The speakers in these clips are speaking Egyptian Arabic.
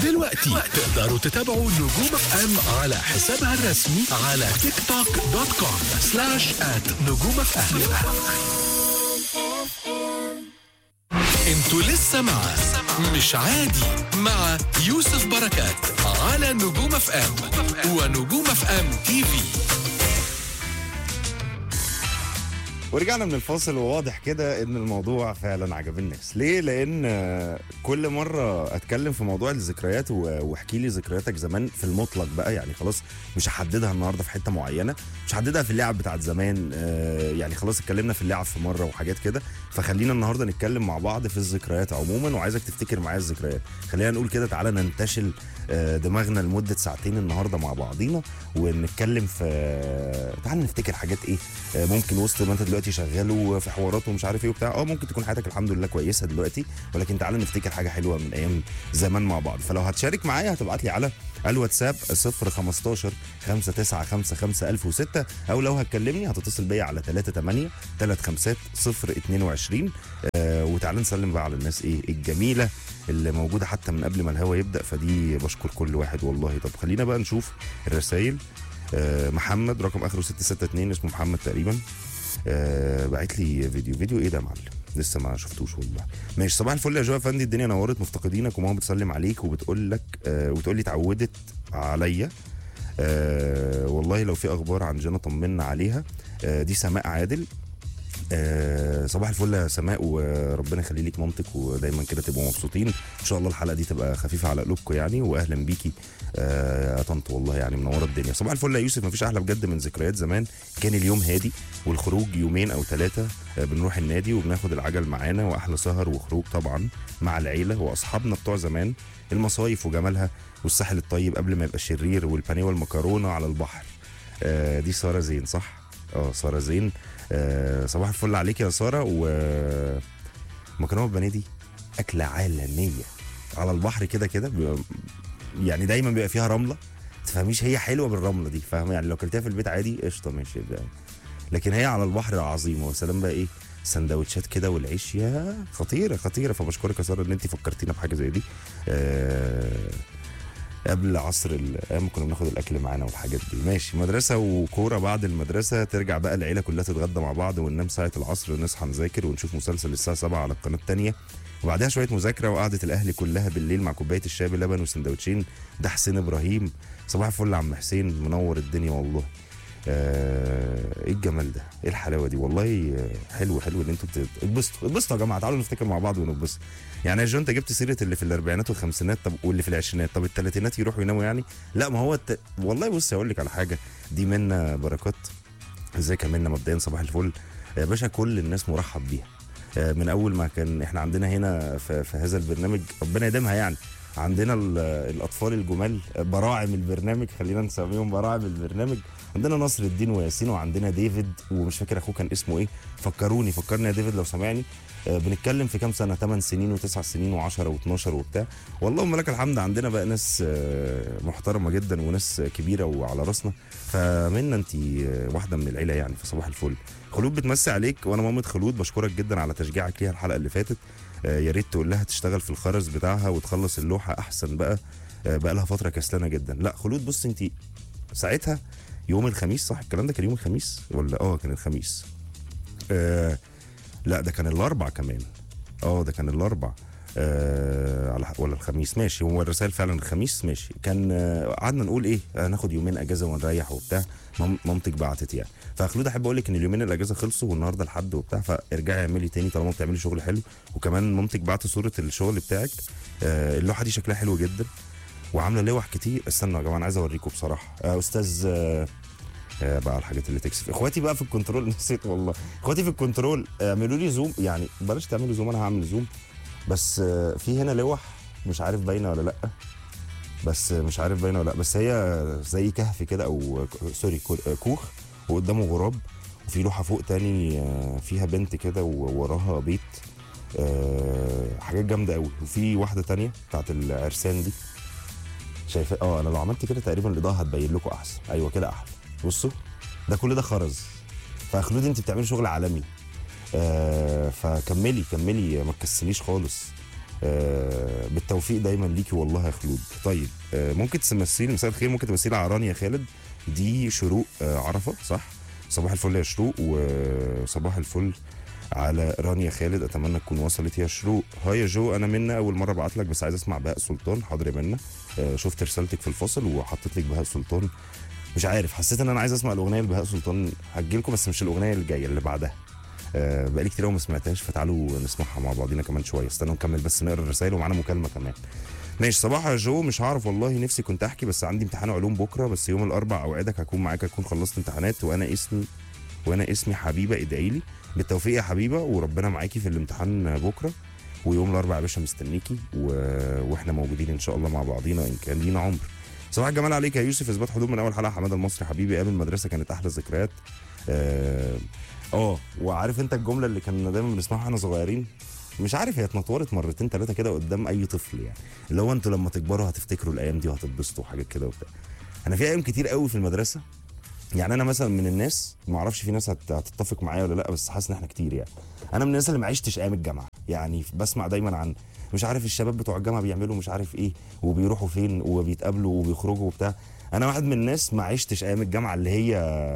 دلوقتي تقدروا تتابعوا نجوم اف ام على حسابها الرسمي على تيك توك دوت كوم سلاش ات نجوم اف ام انتوا لسه مع مش عادي مع يوسف بركات على نجوم اف ام ونجوم اف ام تي في ورجعنا من الفاصل وواضح كده ان الموضوع فعلا عجب الناس ليه لان آه، كل مره اتكلم في موضوع الذكريات و- واحكي لي ذكرياتك زمان في المطلق بقى يعني خلاص مش هحددها النهارده في حته معينه مش هحددها في اللعب بتاعت زمان آه، يعني خلاص اتكلمنا في اللعب في مره وحاجات كده فخلينا النهارده نتكلم مع بعض في الذكريات عموما وعايزك تفتكر معايا الذكريات خلينا نقول كده تعالى ننتشل آه، دماغنا لمده ساعتين النهارده مع بعضينا ونتكلم في تعالى نفتكر حاجات ايه آه، ممكن وسط ما انت دلوقتي شغال وفي حوارات ومش عارف ايه وبتاع اه ممكن تكون حياتك الحمد لله كويسه دلوقتي ولكن تعالى نفتكر حاجه حلوه من ايام زمان مع بعض فلو هتشارك معايا هتبعت لي على الواتساب 015 5955 1006 او لو هتكلمني هتتصل بيا على 38 35 022 آه وتعالى نسلم بقى على الناس ايه الجميله اللي موجوده حتى من قبل ما الهوا يبدا فدي بشكر كل واحد والله طب خلينا بقى نشوف الرسائل آه محمد رقم اخره 662 اسمه محمد تقريبا آه بعت لي فيديو فيديو ايه ده يا معلم لسه ما شفتوش والله ماشي صباح الفل يا جو افندي الدنيا نورت مفتقدينك وماما بتسلم عليك وبتقول لك آه وتقول لي اتعودت عليا آه والله لو في اخبار عن جنى طمنا عليها آه دي سماء عادل آه صباح الفل يا سماء وربنا يخلي لك مامتك ودايما كده تبقوا مبسوطين ان شاء الله الحلقه دي تبقى خفيفه على قلوبكم يعني واهلا بيكي آه يا طنط والله يعني منوره الدنيا صباح الفل يا يوسف مفيش احلى بجد من ذكريات زمان كان اليوم هادي والخروج يومين او ثلاثه آه بنروح النادي وبناخد العجل معانا واحلى سهر وخروج طبعا مع العيله واصحابنا بتوع زمان المصايف وجمالها والساحل الطيب قبل ما يبقى شرير والبانيه والمكرونه على البحر آه دي ساره زين صح اه ساره زين آه صباح الفل عليك يا ساره و مكرونه بالبانيه دي اكله عالميه على البحر كده كده بيبقى- يعني دايما بيبقى فيها رمله تفهميش هي حلوه بالرمله دي فاهمه يعني لو كلتها في البيت عادي قشطه ماشي بقى. لكن هي على البحر عظيمه وسلام بقى ايه سندوتشات كده والعيش يا خطيره خطيره فبشكرك يا ساره ان انت فكرتينا بحاجه زي دي آه قبل عصر الايام كنا بناخد الاكل معانا والحاجات دي ماشي مدرسه وكوره بعد المدرسه ترجع بقى العيله كلها تتغدى مع بعض وننام ساعه العصر نصحى نذاكر ونشوف مسلسل الساعه 7 على القناه الثانيه وبعدها شويه مذاكره وقعده الاهل كلها بالليل مع كوبايه الشاي بلبن وسندوتشين ده حسين ابراهيم صباح الفل يا عم حسين منور الدنيا والله آه، ايه الجمال ده ايه الحلاوه دي والله آه، حلو حلو ان انتوا بت- اتبسطوا اتبسطوا يا جماعه تعالوا نفتكر مع بعض ونتبسط يعني يا جو انت جبت سيره اللي في الاربعينات والخمسينات طب واللي في العشرينات طب الثلاثينات يروحوا يناموا يعني لا ما هو الت... والله بص اقول لك على حاجه دي منا بركات ازيك يا منا مبدئيا صباح الفل يا باشا كل الناس مرحب بيها آه، من اول ما كان احنا عندنا هنا في, في هذا البرنامج ربنا يديمها يعني عندنا ال- الاطفال الجمال آه، براعم البرنامج خلينا نسميهم براعم البرنامج عندنا نصر الدين وياسين وعندنا ديفيد ومش فاكر اخوه كان اسمه ايه فكروني فكرني يا ديفيد لو سامعني آه، بنتكلم في كام سنه 8 سنين و9 سنين و10 و12 وبتاع والله لك الحمد عندنا بقى ناس آه، محترمه جدا وناس كبيره وعلى راسنا فمنا انت آه، واحده من العيله يعني في صباح الفل خلود بتمسي عليك وانا مامة خلود بشكرك جدا على تشجيعك ليها الحلقه اللي فاتت آه، يا ريت تقول لها تشتغل في الخرز بتاعها وتخلص اللوحه احسن بقى آه، بقى لها فتره كسلانه جدا لا خلود بص انت ساعتها يوم الخميس صح الكلام ده كان يوم الخميس ولا اه كان الخميس آه لا ده كان الاربع كمان اه ده كان الاربع آه على ولا الخميس ماشي هو الرسائل فعلا الخميس ماشي كان آه، قعدنا نقول ايه هناخد يومين اجازه ونريح وبتاع مام- مامتك بعتت يعني فخلود احب اقول لك ان اليومين الاجازه خلصوا والنهارده الحد وبتاع فارجعي اعملي تاني طالما بتعملي شغل حلو وكمان مامتك بعت صوره الشغل بتاعك آه اللوحه دي شكلها حلو جدا وعامله لوح كتير استنوا يا جماعه انا عايز اوريكم بصراحه آه استاذ آه آه، بقى الحاجات اللي تكسف اخواتي بقى في الكنترول نسيت والله اخواتي في الكنترول اعملوا لي زوم يعني بلاش تعملوا زوم انا هعمل زوم بس آه، في هنا لوح مش عارف باينه ولا لا بس آه، مش عارف باينه ولا لا بس هي زي كهف كده او ك- سوري كو- آه، كوخ وقدامه غراب وفي لوحه فوق تاني آه، فيها بنت كده ووراها بيت آه، حاجات جامده قوي وفي واحده تانية بتاعت العرسان دي شايفه اه انا لو عملت كده تقريبا الاضاءه هتبين لكم احسن ايوه كده احلى بصوا ده كل ده خرز فخلود انت بتعملي شغل عالمي آه فكملي كملي ما تكسليش خالص آه بالتوفيق دايما ليكي والله يا خلود طيب آه ممكن تمثلي مساء الخير ممكن تمثلي على رانيا خالد دي شروق آه عرفه صح صباح الفل يا شروق وصباح الفل على رانيا خالد اتمنى تكون وصلت يا شروق هاي يا جو انا منا اول مره ابعت لك بس عايز اسمع بهاء سلطان حاضر يا منا آه شفت رسالتك في الفصل وحطيت لك بهاء سلطان مش عارف حسيت ان انا عايز اسمع الاغنيه لبهاء سلطان هتجيلكم بس مش الاغنيه اللي جايه اللي بعدها آه بقالي كتير قوي ما سمعتهاش فتعالوا نسمعها مع بعضينا كمان شويه استنوا نكمل بس نقرا الرسائل ومعانا مكالمه كمان ماشي صباح يا جو مش هعرف والله نفسي كنت احكي بس عندي امتحان علوم بكره بس يوم الاربع اوعدك هكون معاك هكون خلصت امتحانات وانا اسمي وانا اسمي حبيبه ادعي لي بالتوفيق يا حبيبه وربنا معاكي في الامتحان بكره ويوم الاربع يا باشا مستنيكي و... واحنا موجودين ان شاء الله مع بعضينا ان كان لينا عمر صباح الجمال عليك يا يوسف اثبات حدود من اول حلقه حماده المصري حبيبي ايام المدرسه كانت احلى ذكريات اه آه، وعارف انت الجمله اللي كنا دايما بنسمعها واحنا صغيرين مش عارف هي اتنطورت مرتين ثلاثه كده قدام اي طفل يعني اللي هو انتوا لما تكبروا هتفتكروا الايام دي وهتتبسطوا وحاجات كده وبتاع انا في ايام كتير قوي في المدرسه يعني انا مثلا من الناس ما اعرفش في ناس هت- هتتفق معايا ولا لا بس حاسس ان احنا كتير يعني انا من الناس اللي ما عشتش ايام الجامعه يعني بسمع دايما عن مش عارف الشباب بتوع الجامعه بيعملوا مش عارف ايه وبيروحوا فين وبيتقابلوا وبيخرجوا وبتاع انا واحد من الناس ما عشتش ايام الجامعه اللي هي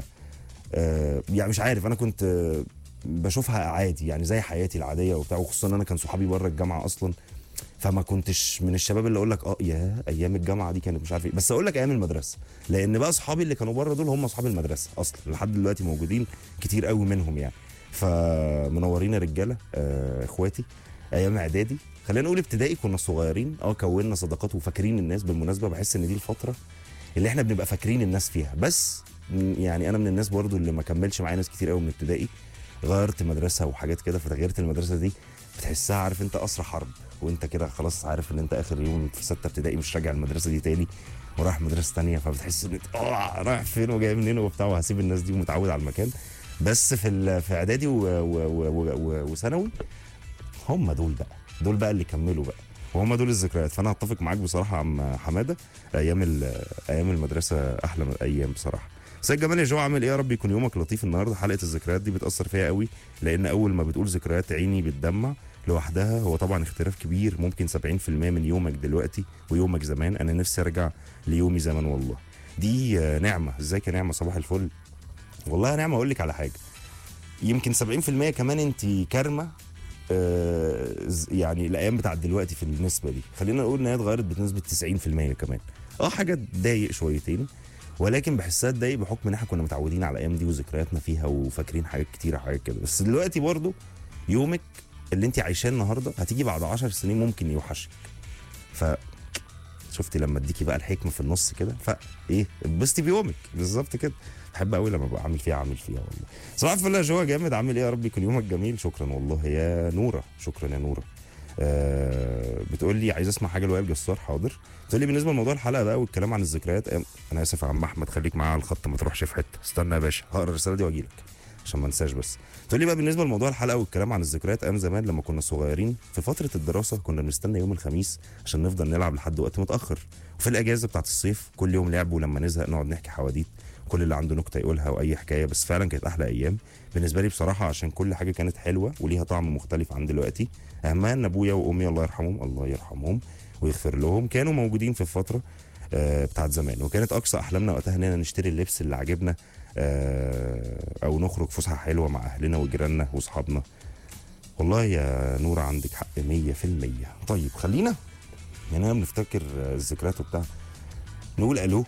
آه، يعني مش عارف انا كنت آه، بشوفها عادي يعني زي حياتي العاديه وبتاع وخصوصا ان انا كان صحابي بره الجامعه اصلا فما كنتش من الشباب اللي اقول لك اه يا ايام الجامعه دي كانت مش عارف ايه بس اقول لك ايام المدرسه لان بقى اصحابي اللي كانوا بره دول هم اصحاب المدرسه اصلا لحد دلوقتي موجودين كتير قوي منهم يعني فمنورين يا رجاله آه اخواتي ايام اعدادي خلينا نقول ابتدائي كنا صغيرين اه كونا صداقات وفاكرين الناس بالمناسبه بحس ان دي الفتره اللي احنا بنبقى فاكرين الناس فيها بس م- يعني انا من الناس برضو اللي ما كملش معايا ناس كتير قوي من ابتدائي غيرت مدرسه وحاجات كده فتغيرت المدرسه دي بتحسها عارف انت اسرى حرب وانت كده خلاص عارف ان انت اخر يوم في سته ابتدائي مش راجع المدرسه دي تاني ورايح مدرسه تانية فبتحس ان انت اه رايح فين وجاي منين وبتاع وهسيب الناس دي ومتعود على المكان بس في ال- في اعدادي و- و- و- و- و- وثانوي هم دول بقى دول بقى اللي كملوا بقى وهم دول الذكريات فانا هتفق معاك بصراحه يا عم حماده ايام ال- ايام المدرسه احلى من ايام بصراحه سيد جمال يا جو عامل ايه يا رب يكون يومك لطيف النهارده حلقه الذكريات دي بتاثر فيا قوي لان اول ما بتقول ذكريات عيني بتدمع لوحدها هو طبعا اختلاف كبير ممكن 70% من يومك دلوقتي ويومك زمان انا نفسي ارجع ليومي زمان والله دي آه، نعمه ازيك يا نعمه صباح الفل والله يا نعمه اقول لك على حاجه يمكن 70% كمان انت كارمه آه، ز- يعني الايام بتاعت دلوقتي في النسبه دي خلينا نقول ان هي اتغيرت بنسبه 90% كمان اه حاجه تضايق شويتين ولكن بحسها تضايق بحكم ان احنا كنا متعودين على الايام دي وذكرياتنا فيها وفاكرين حاجات كتيره حاجات كده بس دلوقتي برضو يومك اللي انت عايشاه النهارده هتيجي بعد 10 سنين ممكن يوحشك ف شفتي لما اديكي بقى الحكمه في النص كده فايه اتبسطي بيومك بالظبط كده بحب قوي لما ببقى عامل فيها عامل فيها والله صباح الفل يا جو جامد عامل ايه يا رب يكون يومك جميل شكرا والله يا نوره شكرا يا نوره آه بتقول لي عايز اسمع حاجه لوائل جسار حاضر بتقول لي بالنسبه لموضوع الحلقه بقى والكلام عن الذكريات أيام- انا اسف يا عم احمد خليك معايا على الخط ما تروحش في حته استنى يا باشا هقرا الرساله دي واجي لك عشان ما انساش بس تقول لي بقى بالنسبه لموضوع الحلقه والكلام عن الذكريات ايام زمان لما كنا صغيرين في فتره الدراسه كنا بنستنى يوم الخميس عشان نفضل نلعب لحد وقت متاخر وفي الاجازه بتاعت الصيف كل يوم لعب ولما نزهق نقعد نحكي حواديت كل اللي عنده نكته يقولها واي حكايه بس فعلا كانت احلى ايام بالنسبه لي بصراحه عشان كل حاجه كانت حلوه وليها طعم مختلف عن دلوقتي اهمها ان ابويا وامي الله يرحمهم الله يرحمهم ويغفر لهم كانوا موجودين في الفتره آه، بتاعت زمان وكانت اقصى احلامنا وقتها اننا نشتري اللبس اللي عجبنا آه، او نخرج فسحه حلوه مع اهلنا وجيراننا واصحابنا والله يا نورة عندك حق 100% طيب خلينا يعني بنفتكر آه، الذكريات وبتاع نقول الو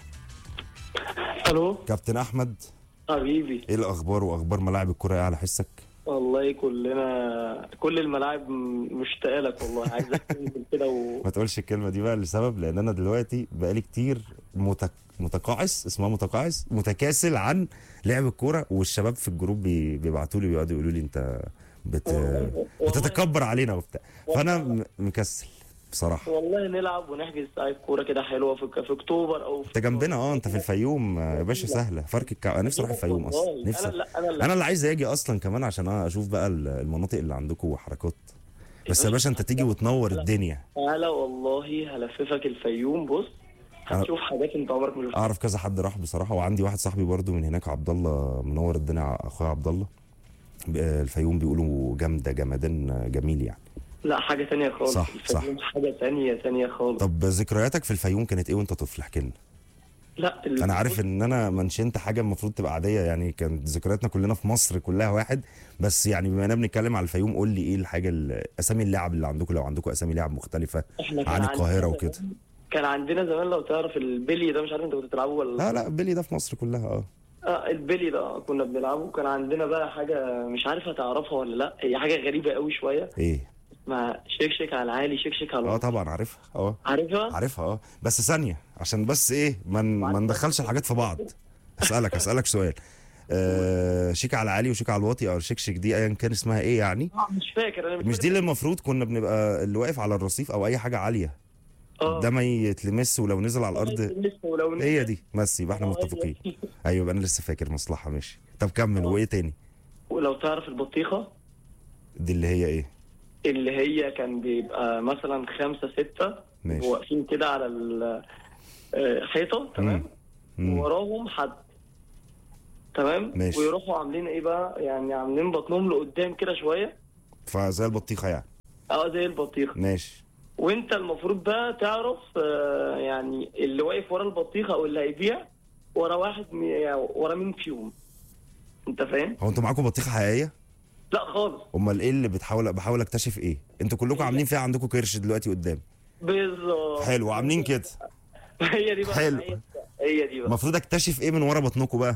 الو كابتن احمد حبيبي ايه الاخبار واخبار ملاعب الكره ايه على حسك والله كلنا كل الملاعب م- مشتاقه لك والله عايزك تنزل كده و... ما تقولش الكلمه دي بقى لسبب لان انا دلوقتي بقالي كتير متك... متقاعس اسمها متقاعس متكاسل عن لعب الكوره والشباب في الجروب بي... بيبعتوا لي بيقعدوا يقولوا لي انت بت... بتتكبر علينا وبتاع فانا م... مكسل بصراحه والله نلعب ونحجز ساعه كوره كده حلوه في, في اكتوبر او في انت جنبنا اه انت في الفيوم آه، يا باشا سهله فرق الكع... انا نفسي اروح الفيوم اصلا والله. نفسي انا لا انا لا انا اللي عايز اجي اصلا كمان عشان انا اشوف بقى ال- المناطق اللي عندكم وحركات بس يا باشا انت تيجي وتنور الدنيا تعالى والله هلففك الفيوم بص هتشوف حاجات انت عمرك ما شفتها اعرف كذا حد راح بصراحه وعندي واحد صاحبي برضو من هناك عبد الله منور الدنيا اخويا عبد الله ب- الفيوم بيقولوا جامده جمدان جميل يعني لا حاجه تانية خالص صح، صح. الفيوم حاجه تانية تانية خالص طب ذكرياتك في الفيوم كانت ايه وانت طفل احكي لنا لا ال- انا عارف ان انا منشنت حاجه المفروض تبقى عاديه يعني كانت ذكرياتنا كلنا في مصر كلها واحد بس يعني بما اننا بنتكلم على الفيوم قول لي ايه الحاجه ال- اسامي اللعب اللي عندكم لو عندكم اسامي لعب مختلفه احنا كان عن عندنا القاهره زمان- وكده كان عندنا زمان لو تعرف البلي ده مش عارف انت كنت بتلعبه ولا لا لا بيلي ده في مصر كلها اه اه البلي ده كنا بنلعبه كان عندنا بقى حاجه مش عارف هتعرفها ولا لا هي حاجه غريبه قوي شويه ايه اسمها شكشك على العالي شكشك على اه الواطي. طبعا عارفها اه عارفها عارفها اه بس ثانيه عشان بس ايه ما ن- ما ندخلش الحاجات في بعض اسالك اسالك سؤال آه شيك على علي وشيك على الواطي او شكشك دي ايا كان اسمها ايه يعني آه، مش فاكر انا مش دي اللي المفروض كنا بنبقى اللي واقف على الرصيف او اي حاجه عاليه اه ده ما يتلمس ولو نزل على الارض لسه ولو نزل- هي دي بس يبقى احنا آه، متفقين هي. ايوه يبقى انا لسه فاكر مصلحه ماشي طب كمل وايه تاني ولو تعرف البطيخه دي اللي هي ايه اللي هي كان بيبقى مثلا خمسة ستة ماشي. واقفين كده على الحيطة تمام مم. وراهم حد تمام ماشي. ويروحوا عاملين ايه بقى يعني عاملين بطنهم لقدام كده شوية فزي البطيخه يعني اه زي البطيخة ماشي وانت المفروض بقى تعرف آه، يعني اللي واقف ورا البطيخة او اللي هيبيع ورا واحد مي- يعني ورا مين فيهم انت فاهم؟ هو انتوا معاكم بطيخه حقيقيه لا خالص امال ايه اللي بتحاول بحاول اكتشف ايه انتوا كلكم عاملين فيها عندكم كرش دلوقتي قدام بالظبط حلو عاملين كده هي دي بقى حلو. هي- هي دي بقى المفروض اكتشف ايه من ورا بطنكم بقى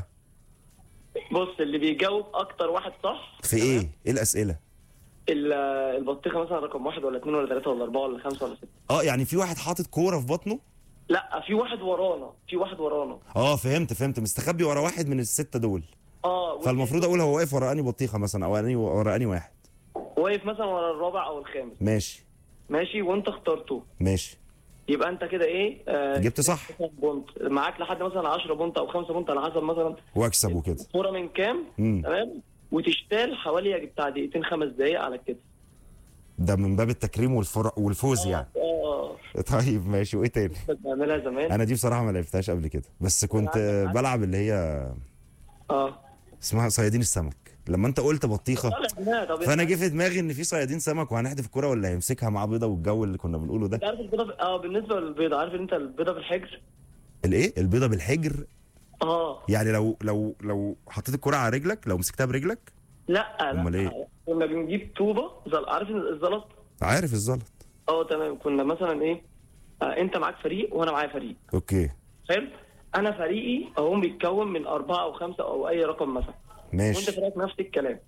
بص اللي بيجاوب اكتر واحد صح في ايه ايه الاسئله ال- البطيخه مثلا رقم واحد ولا اثنين ولا ثلاثه ولا اربعه ولا خمسه ولا سته اه يعني في واحد حاطط كوره في بطنه لا في واحد ورانا في واحد ورانا اه فهمت فهمت مستخبي ورا واحد من السته دول اه فالمفروض اقول هو واقف ورا اني بطيخه مثلا او اني ورا اني واحد واقف مثلا ورا الرابع او الخامس ماشي ماشي وانت اخترته ماشي يبقى انت كده ايه آه جبت صح بونت معاك لحد مثلا 10 بونت او 5 بونت على حسب مثلا واكسب وكده الصوره من كام مم. تمام وتشتال حوالي بتاع دقيقتين خمس دقايق على الكتف ده من باب التكريم والفرع والفوز يعني اه طيب ماشي وايه تاني كنت بعملها زمان انا دي بصراحه ما لعبتهاش قبل كده بس كنت بلعب اللي هي اه اسمها صيادين السمك لما انت قلت بطيخه لا طب فانا جه في دماغي ان في صيادين سمك وهنحدف الكوره ولا هيمسكها معاه بيضه والجو اللي كنا بنقوله ده انت عارف البيضه اه بالنسبه للبيضه عارف انت البيضه بالحجر الايه البيضه بالحجر اه يعني لو لو لو حطيت الكوره على رجلك لو مسكتها برجلك لا لا أمال إيه؟ كنا بنجيب طوبه زل... عارف الزلط عارف الزلط اه تمام كنا مثلا ايه آه انت معاك فريق وانا معايا فريق اوكي حلو انا فريقي اهو بيتكون من اربعه او خمسه او اي رقم مثلا وانت ماشي فريقك نفس الكلام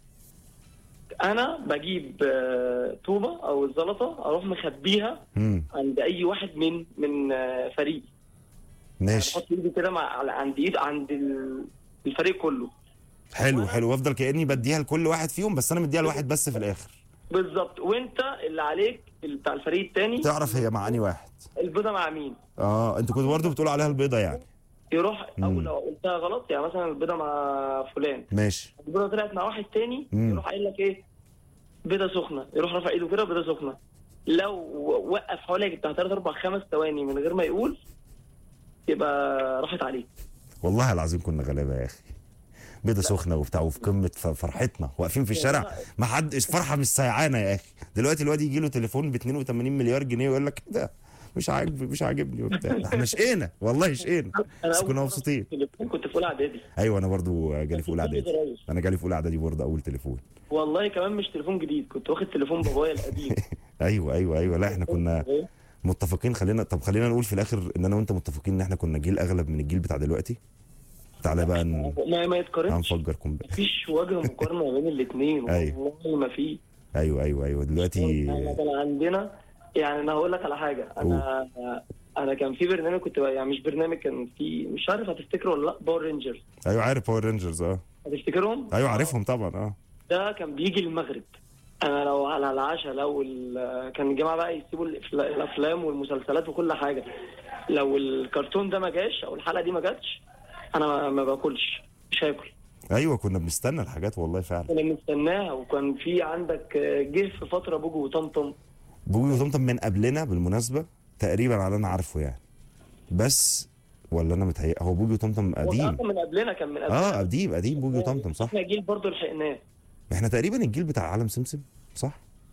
انا بجيب آه، طوبه او الزلطه اروح مخبيها امم عند اي واحد من من آه، فريقي ماشي بحط ايدي كده مع على- عند ايد عند ال- الفريق كله حلو حلو وافضل كاني بديها لكل واحد فيهم بس انا مديها لواحد بس في الاخر بالظبط وانت اللي عليك اللي بتاع الفريق الثاني تعرف هي مع اني واحد البيضه مع مين اه انتوا كنتوا برضه بتقولوا عليها البيضه يعني يروح او مم. لو قلتها غلط يعني مثلا البيضه مع فلان ماشي البيضه طلعت مع واحد تاني مم. يروح قايل لك ايه بيضه سخنه يروح رافع ايده كده بيضه سخنه لو وقف حوالي بتاع 3 4 5 ثواني من غير ما يقول يبقى راحت عليه والله العظيم كنا غلابه يا اخي بيضه سخنه وبتاع وفي قمه ف- فرحتنا واقفين في الشارع ما حد فرحه مش سيعانه يا اخي دلوقتي الواد يجي له تليفون ب 82 مليار جنيه ويقول لك ده مش عاجبني مش عاجبني وبتاع احنا شقينا والله شقينا انا بس أول كنا مرة مبسوطين في التليفون كنت في اولى اعدادي ايوه انا برضو جالي في اولى اعدادي ريس. انا جالي في اولى اعدادي برضه اول تليفون والله كمان مش تليفون جديد كنت واخد تليفون بابايا القديم ايوه ايوه ايوه لا احنا كنا متفقين خلينا طب خلينا نقول في الاخر ان انا وانت متفقين ان احنا كنا جيل اغلب من الجيل بتاع دلوقتي تعالى بقى ن- ما ما يتقارنش هنفجر قنبله مفيش وجه مقارنه بين الاثنين أيوة. والله ما في ايوه ايوه ايوه دلوقتي احنا كان عندنا يعني انا هقول لك على حاجه انا انا كان في برنامج كنت يعني مش برنامج كان في مش عارف هتفتكره ولا لا باور رينجرز ايوه عارف باور رينجرز اه هتفتكرهم؟ ايوه عارفهم طبعا اه ده كان بيجي المغرب انا لو على العشاء لو ال- كان الجماعه بقى يسيبوا الأفلا- الافلام والمسلسلات وكل حاجه لو الكرتون ده ما جاش او الحلقه دي ما جاتش انا ما- ما باكلش مش هاكل ايوه كنا بنستنى الحاجات والله فعلا كنا بنستناها وكان في عندك جه في فتره بوجو وطمطم بوجي وطمطم من قبلنا بالمناسبه تقريبا على اللي انا عارفه يعني بس ولا انا متهيأ هو بوجي وطمطم هو قديم أصلاً من قبلنا كان من قبلنا اه قديم قديم بوجي وطمطم صح احنا جيل برضه لحقناه احنا تقريبا الجيل بتاع عالم سمسم صح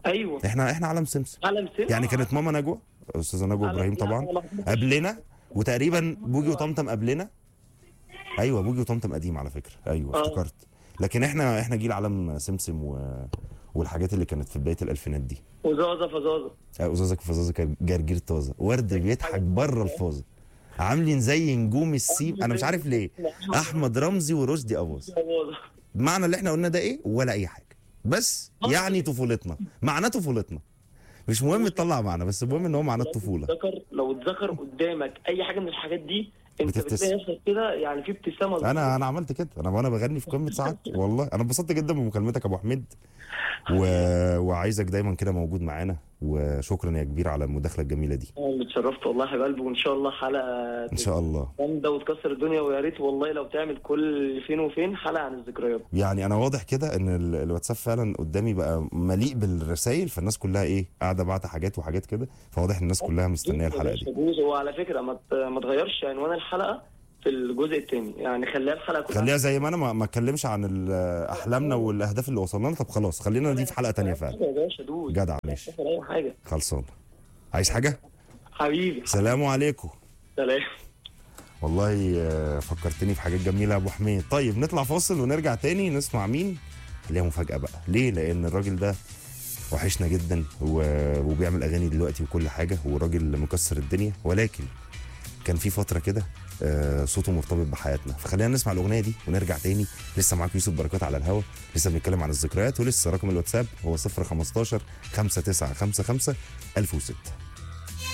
ايوه احنا احنا عالم سمسم عالم سينما يعني كانت ماما نجوى استاذه نجوى عالم- ابراهيم لا، طبعا والله. قبلنا وتقريبا بوجي وطمطم قبلنا ايوه بوجي وطمطم قديم على فكره ايوه آه. افتكرت لكن احنا احنا جيل عالم سمسم و... والحاجات اللي كانت في بدايه الالفينات دي وزازة فزازة آه، ازازك فزازه كان جرجير طازه ورد بيضحك بره الفازه عاملين زي نجوم السيم انا مش عارف ليه احمد رمزي ورشدي اباظه فزازة. معنى اللي احنا قلنا ده ايه ولا اي حاجه بس يعني طفولتنا معناه طفولتنا مش مهم تطلع معنا بس المهم ان هو معناه الطفوله اتذكر لو اتذكر قدامك اي حاجه من الحاجات دي انت بتبتسم. بتلاقي نفسك كده يعني في ابتسامه انا انا عملت كده انا وانا بغني في قمه سعادتي والله انا اتبسطت جدا بمكالمتك يا ابو حميد و... وعايزك دايما كده موجود معانا وشكرا يا كبير على المداخله الجميله دي أنا اتشرفت والله يا حبيب قلبي وان شاء الله حلقه ان شاء الله جامده وتكسر الدنيا ويا ريت والله لو تعمل كل فين وفين حلقه عن الذكريات يعني انا واضح كده ان ال- الواتساب فعلا قدامي بقى مليء بالرسائل فالناس كلها ايه قاعده بعت حاجات وحاجات كده فواضح ان الناس كلها مستنيه الحلقه دي دوس هو على فكره ما ت- ما تغيرش عنوان الحلقه في الجزء الثاني يعني خليها الحلقه كلها خليها زي ما انا ما ما اتكلمش عن ال- احلامنا والاهداف اللي وصلنا لها طب خلاص خلينا دي في حلقه تانية فعلا يا باشا دوس جدع ماشي مش اي حاجه خلصان عايز حاجه حبيبي سلام عليكم سلام والله آه، فكرتني في حاجات جميله يا ابو حميد طيب نطلع فاصل ونرجع تاني نسمع مين خليها مفاجاه بقى ليه لان الراجل ده وحشنا جدا و- وبيعمل اغاني دلوقتي وكل حاجه وراجل مكسر الدنيا ولكن كان في فتره كده آه، صوته مرتبط بحياتنا فخلينا نسمع الاغنيه دي ونرجع تاني لسه معاك يوسف بركات على الهوا لسه بنتكلم عن الذكريات ولسه رقم الواتساب هو 015 5955 1006